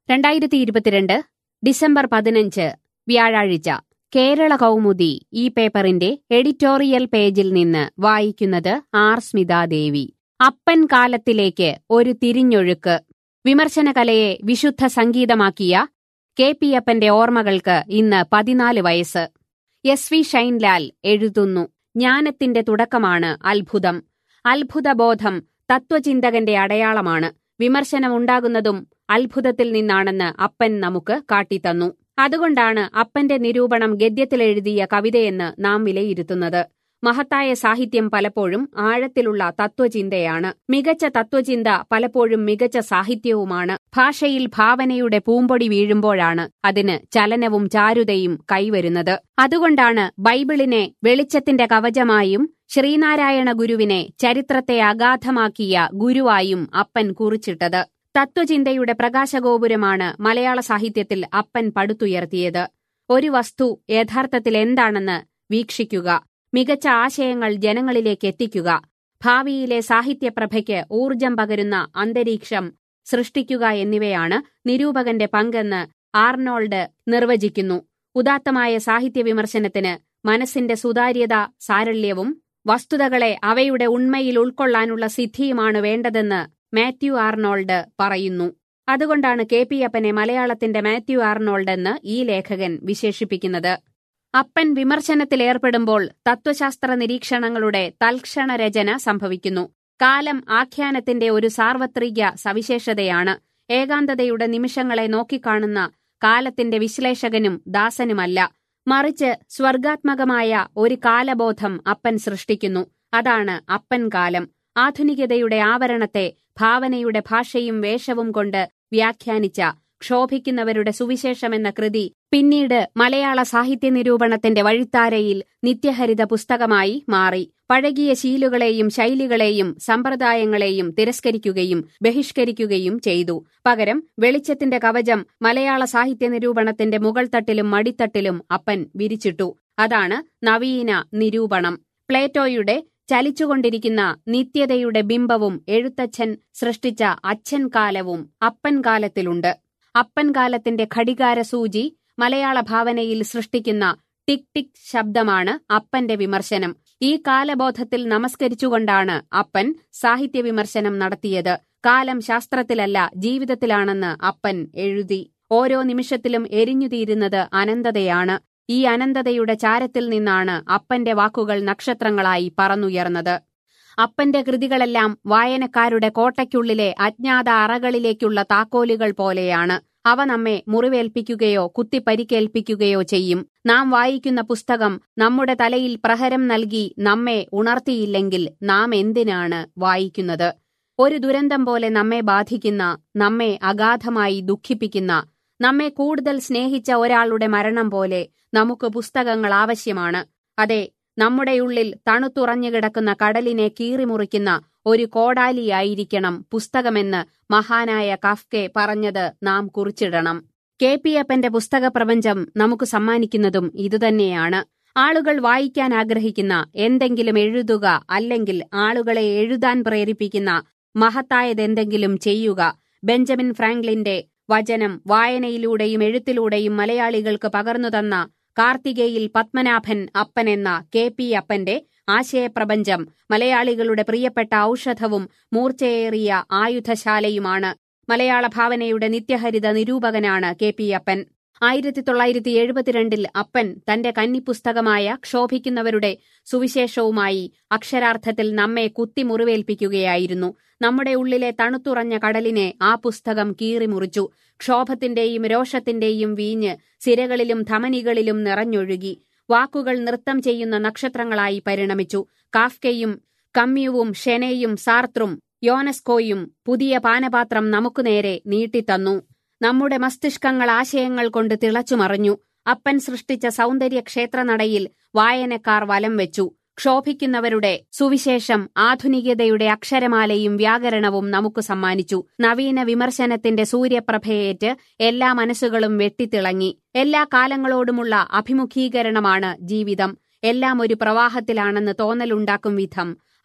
രണ്ടായിരത്തി ഇരുപത്തിരണ്ട് ഡിസംബർ പതിനഞ്ച് വ്യാഴാഴ്ച കേരള കൗമുദി ഈ പേപ്പറിന്റെ എഡിറ്റോറിയൽ പേജിൽ നിന്ന് വായിക്കുന്നത് ആർ സ്മിതാദേവി അപ്പൻ കാലത്തിലേക്ക് ഒരു തിരിഞ്ഞൊഴുക്ക് വിമർശനകലയെ വിശുദ്ധ സംഗീതമാക്കിയ കെ പി അപ്പന്റെ ഓർമ്മകൾക്ക് ഇന്ന് പതിനാല് വയസ്സ് എസ് വി ഷൈൻലാൽ എഴുതുന്നു ജ്ഞാനത്തിന്റെ തുടക്കമാണ് അത്ഭുതം അത്ഭുതബോധം തത്വചിന്തകന്റെ അടയാളമാണ് വിമർശനമുണ്ടാകുന്നതും അത്ഭുതത്തിൽ നിന്നാണെന്ന് അപ്പൻ നമുക്ക് കാട്ടിത്തന്നു അതുകൊണ്ടാണ് അപ്പന്റെ നിരൂപണം ഗദ്യത്തിലെഴുതിയ കവിതയെന്ന് നാം വിലയിരുത്തുന്നത് മഹത്തായ സാഹിത്യം പലപ്പോഴും ആഴത്തിലുള്ള തത്വചിന്തയാണ് മികച്ച തത്വചിന്ത പലപ്പോഴും മികച്ച സാഹിത്യവുമാണ് ഭാഷയിൽ ഭാവനയുടെ പൂമ്പൊടി വീഴുമ്പോഴാണ് അതിന് ചലനവും ചാരുതയും കൈവരുന്നത് അതുകൊണ്ടാണ് ബൈബിളിനെ വെളിച്ചത്തിന്റെ കവചമായും ശ്രീനാരായണ ഗുരുവിനെ ചരിത്രത്തെ അഗാധമാക്കിയ ഗുരുവായും അപ്പൻ കുറിച്ചിട്ടത് തത്വചിന്തയുടെ പ്രകാശഗോപുരമാണ് മലയാള സാഹിത്യത്തിൽ അപ്പൻ പടുത്തുയർത്തിയത് ഒരു വസ്തു യഥാർത്ഥത്തിൽ എന്താണെന്ന് വീക്ഷിക്കുക മികച്ച ആശയങ്ങൾ ജനങ്ങളിലേക്ക് എത്തിക്കുക ഭാവിയിലെ സാഹിത്യപ്രഭയ്ക്ക് ഊർജം പകരുന്ന അന്തരീക്ഷം സൃഷ്ടിക്കുക എന്നിവയാണ് നിരൂപകന്റെ പങ്കെന്ന് ആർണോൾഡ് നിർവചിക്കുന്നു ഉദാത്തമായ സാഹിത്യ വിമർശനത്തിന് മനസ്സിന്റെ സുതാര്യത സാരല്യവും വസ്തുതകളെ അവയുടെ ഉണ്മയിൽ ഉൾക്കൊള്ളാനുള്ള സിദ്ധിയുമാണ് വേണ്ടതെന്ന് മാത്യു ആർണോൾഡ് പറയുന്നു അതുകൊണ്ടാണ് കെ പി അപ്പനെ മലയാളത്തിന്റെ മാത്യു ആർണോൾഡ് എന്ന് ഈ ലേഖകൻ വിശേഷിപ്പിക്കുന്നത് അപ്പൻ വിമർശനത്തിലേർപ്പെടുമ്പോൾ തത്വശാസ്ത്ര നിരീക്ഷണങ്ങളുടെ തൽക്ഷണ രചന സംഭവിക്കുന്നു കാലം ആഖ്യാനത്തിന്റെ ഒരു സാർവത്രിക സവിശേഷതയാണ് ഏകാന്തതയുടെ നിമിഷങ്ങളെ നോക്കിക്കാണുന്ന കാലത്തിന്റെ വിശ്ലേഷകനും ദാസനുമല്ല മറിച്ച് സ്വർഗാത്മകമായ ഒരു കാലബോധം അപ്പൻ സൃഷ്ടിക്കുന്നു അതാണ് അപ്പൻ കാലം ആധുനികതയുടെ ആവരണത്തെ ഭാവനയുടെ ഭാഷയും വേഷവും കൊണ്ട് വ്യാഖ്യാനിച്ച ക്ഷോഭിക്കുന്നവരുടെ സുവിശേഷമെന്ന കൃതി പിന്നീട് മലയാള സാഹിത്യ നിരൂപണത്തിന്റെ വഴിത്താരയിൽ നിത്യഹരിത പുസ്തകമായി മാറി പഴകിയ ശീലുകളെയും ശൈലികളെയും സമ്പ്രദായങ്ങളെയും തിരസ്കരിക്കുകയും ബഹിഷ്കരിക്കുകയും ചെയ്തു പകരം വെളിച്ചത്തിന്റെ കവചം മലയാള സാഹിത്യ നിരൂപണത്തിന്റെ മുകൾത്തട്ടിലും മടിത്തട്ടിലും അപ്പൻ വിരിച്ചിട്ടു അതാണ് നവീന നിരൂപണം പ്ലേറ്റോയുടെ ചലിച്ചുകൊണ്ടിരിക്കുന്ന നിത്യതയുടെ ബിംബവും എഴുത്തച്ഛൻ സൃഷ്ടിച്ച അച്ഛൻ കാലവും അപ്പൻ കാലത്തിലുണ്ട് അപ്പൻ കാലത്തിന്റെ ഘടികാര സൂചി മലയാള ഭാവനയിൽ സൃഷ്ടിക്കുന്ന ടിക് ടിക് ശബ്ദമാണ് അപ്പന്റെ വിമർശനം ഈ കാലബോധത്തിൽ നമസ്കരിച്ചുകൊണ്ടാണ് അപ്പൻ സാഹിത്യ വിമർശനം നടത്തിയത് കാലം ശാസ്ത്രത്തിലല്ല ജീവിതത്തിലാണെന്ന് അപ്പൻ എഴുതി ഓരോ നിമിഷത്തിലും എരിഞ്ഞുതീരുന്നത് അനന്തതയാണ് ഈ അനന്തതയുടെ ചാരത്തിൽ നിന്നാണ് അപ്പന്റെ വാക്കുകൾ നക്ഷത്രങ്ങളായി പറന്നുയർന്നത് അപ്പന്റെ കൃതികളെല്ലാം വായനക്കാരുടെ കോട്ടയ്ക്കുള്ളിലെ അജ്ഞാത അറകളിലേക്കുള്ള താക്കോലുകൾ പോലെയാണ് അവ നമ്മെ മുറിവേൽപ്പിക്കുകയോ കുത്തിപ്പരിക്കേൽപ്പിക്കുകയോ ചെയ്യും നാം വായിക്കുന്ന പുസ്തകം നമ്മുടെ തലയിൽ പ്രഹരം നൽകി നമ്മെ ഉണർത്തിയില്ലെങ്കിൽ നാം എന്തിനാണ് വായിക്കുന്നത് ഒരു ദുരന്തം പോലെ നമ്മെ ബാധിക്കുന്ന നമ്മെ അഗാധമായി ദുഃഖിപ്പിക്കുന്ന നമ്മെ കൂടുതൽ സ്നേഹിച്ച ഒരാളുടെ മരണം പോലെ നമുക്ക് പുസ്തകങ്ങൾ ആവശ്യമാണ് അതെ നമ്മുടെ ഉള്ളിൽ തണുത്തുറഞ്ഞു കിടക്കുന്ന കടലിനെ കീറിമുറിക്കുന്ന ഒരു കോടാലിയായിരിക്കണം പുസ്തകമെന്ന് മഹാനായ കഫ്കെ പറഞ്ഞത് നാം കുറിച്ചിടണം കെ പി അപ്പന്റെ പുസ്തക പ്രപഞ്ചം നമുക്ക് സമ്മാനിക്കുന്നതും ഇതുതന്നെയാണ് ആളുകൾ വായിക്കാൻ ആഗ്രഹിക്കുന്ന എന്തെങ്കിലും എഴുതുക അല്ലെങ്കിൽ ആളുകളെ എഴുതാൻ പ്രേരിപ്പിക്കുന്ന മഹത്തായതെന്തെങ്കിലും ചെയ്യുക ബെഞ്ചമിൻ ഫ്രാങ്ക്ലിന്റെ വചനം വായനയിലൂടെയും എഴുത്തിലൂടെയും മലയാളികൾക്ക് പകർന്നുതന്ന കാർത്തികേയിൽ പത്മനാഭൻ അപ്പൻ എന്ന കെ പി അപ്പന്റെ ആശയപ്രപഞ്ചം മലയാളികളുടെ പ്രിയപ്പെട്ട ഔഷധവും മൂർച്ചയേറിയ ആയുധശാലയുമാണ് മലയാള ഭാവനയുടെ നിത്യഹരിത നിരൂപകനാണ് കെ പി അപ്പൻ ആയിരത്തി തൊള്ളായിരത്തി എഴുപത്തിരണ്ടിൽ അപ്പൻ തന്റെ കന്നിപ്പുസ്തകമായ ക്ഷോഭിക്കുന്നവരുടെ സുവിശേഷവുമായി അക്ഷരാർത്ഥത്തിൽ നമ്മെ കുത്തിമുറിവേൽപ്പിക്കുകയായിരുന്നു നമ്മുടെ ഉള്ളിലെ തണുത്തുറഞ്ഞ കടലിനെ ആ പുസ്തകം കീറിമുറിച്ചു ക്ഷോഭത്തിന്റെയും രോഷത്തിന്റെയും വീഞ്ഞ് സിരകളിലും ധമനികളിലും നിറഞ്ഞൊഴുകി വാക്കുകൾ നൃത്തം ചെയ്യുന്ന നക്ഷത്രങ്ങളായി പരിണമിച്ചു കാഫ്കയും കമ്യുവും ഷെനയും സാർത്രും യോനസ്കോയും പുതിയ പാനപാത്രം നമുക്കു നേരെ നീട്ടിത്തന്നു നമ്മുടെ മസ്തിഷ്കങ്ങൾ ആശയങ്ങൾ കൊണ്ട് തിളച്ചുമറിഞ്ഞു അപ്പൻ സൃഷ്ടിച്ച സൗന്ദര്യ ക്ഷേത്രനടയിൽ വായനക്കാർ വലം വെച്ചു ക്ഷോഭിക്കുന്നവരുടെ സുവിശേഷം ആധുനികതയുടെ അക്ഷരമാലയും വ്യാകരണവും നമുക്ക് സമ്മാനിച്ചു നവീന വിമർശനത്തിന്റെ സൂര്യപ്രഭയേറ്റ് എല്ലാ മനസ്സുകളും വെട്ടിത്തിളങ്ങി എല്ലാ കാലങ്ങളോടുമുള്ള അഭിമുഖീകരണമാണ് ജീവിതം എല്ലാം ഒരു പ്രവാഹത്തിലാണെന്ന് തോന്നലുണ്ടാക്കും വിധം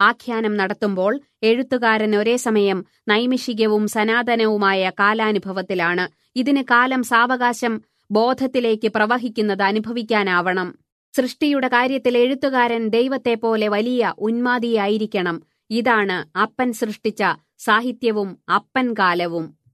ആഖ്യാനം നടത്തുമ്പോൾ എഴുത്തുകാരൻ ഒരേ സമയം നൈമിഷികവും സനാതനവുമായ കാലാനുഭവത്തിലാണ് ഇതിന് കാലം സാവകാശം ബോധത്തിലേക്ക് പ്രവഹിക്കുന്നത് അനുഭവിക്കാനാവണം സൃഷ്ടിയുടെ കാര്യത്തിൽ എഴുത്തുകാരൻ ദൈവത്തെപ്പോലെ വലിയ ഉന്മാദിയായിരിക്കണം ഇതാണ് അപ്പൻ സൃഷ്ടിച്ച സാഹിത്യവും അപ്പൻ കാലവും